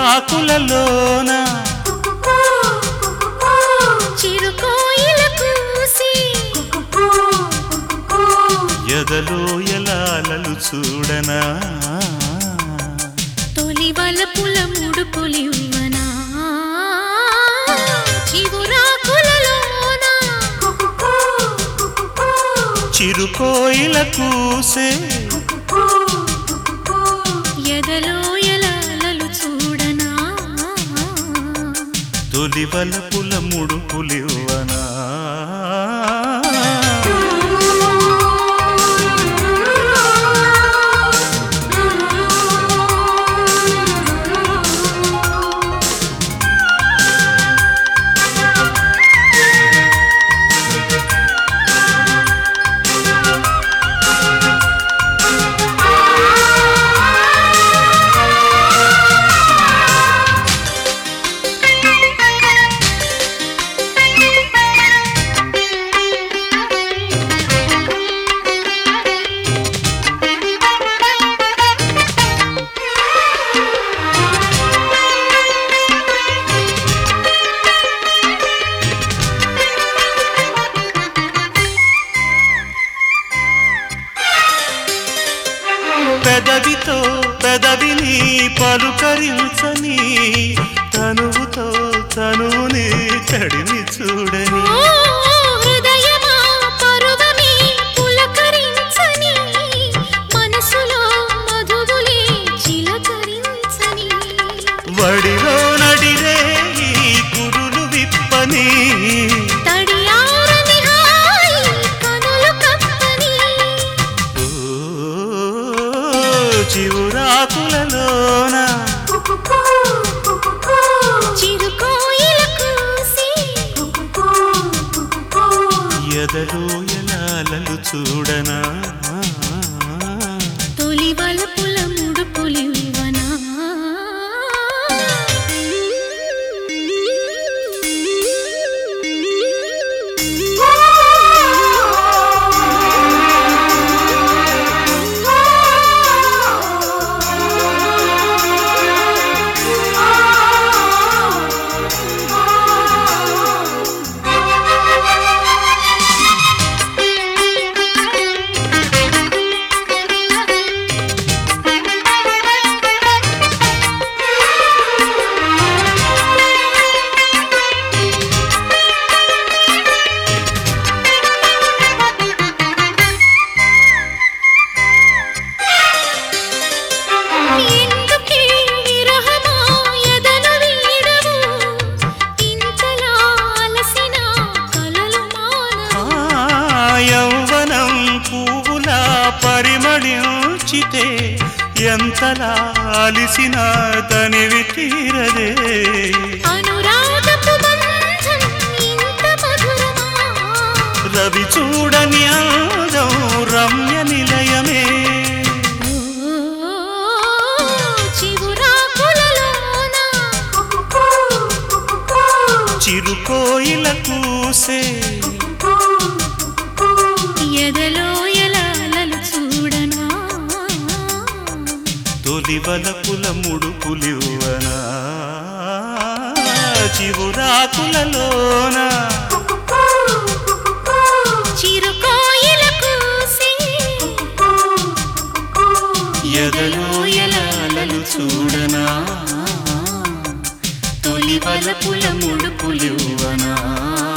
చిగురాకులలోన చిరుకోయిల కూసి ఎదలో ఎలాలలు చూడనా తొలి వలపుల ముడుపులివ్వనా చిగురాకులలోన చిరుకోయిల కూసే ఎదలో ఎలాలలు చూడనా తొలి వలపుల ముడుపులివ్వనా పెదవితో పెదవిని పలుకరించని తనువుతో తనువుని తడిని చూడని ఓ హృదయమా పరువమే పులకరించని మనసులో మధువులే చిలకరించని వడిలో నడిరే ఈ కురులు విప్పని తడియారని హాయి కనులు కప్పని ఓ చివురాకులలోన చిరుకోయిల కూసి ఎదలో ఎలాలలు చూడనా తొలి వలపుల ముడుపులివ్వనా ఎందుకే విరహమా ఎదను వీడవు ఇంతలా అలసిన కలలు మానవు ఆ యౌవనం పువ్వులా పరిమళించితే ఎంతలా అలిసిన తనివి తీరదే అనురాగపు బంధం ఇంత మధురమా రవి చూడని అందం రమ్య నిలయమే ఓ చిగురాకులలోన చిరుకోయిల కూసే ఎదలో ఎలాలలు చూడనా తొలి వలపుల ముడుపులివ్వనా చివురాకులలోన చిరుకోయిల కూసి ఎదలో ఎలాలలు చూడనా తొలి వలపుల ముడుపులివ్వనా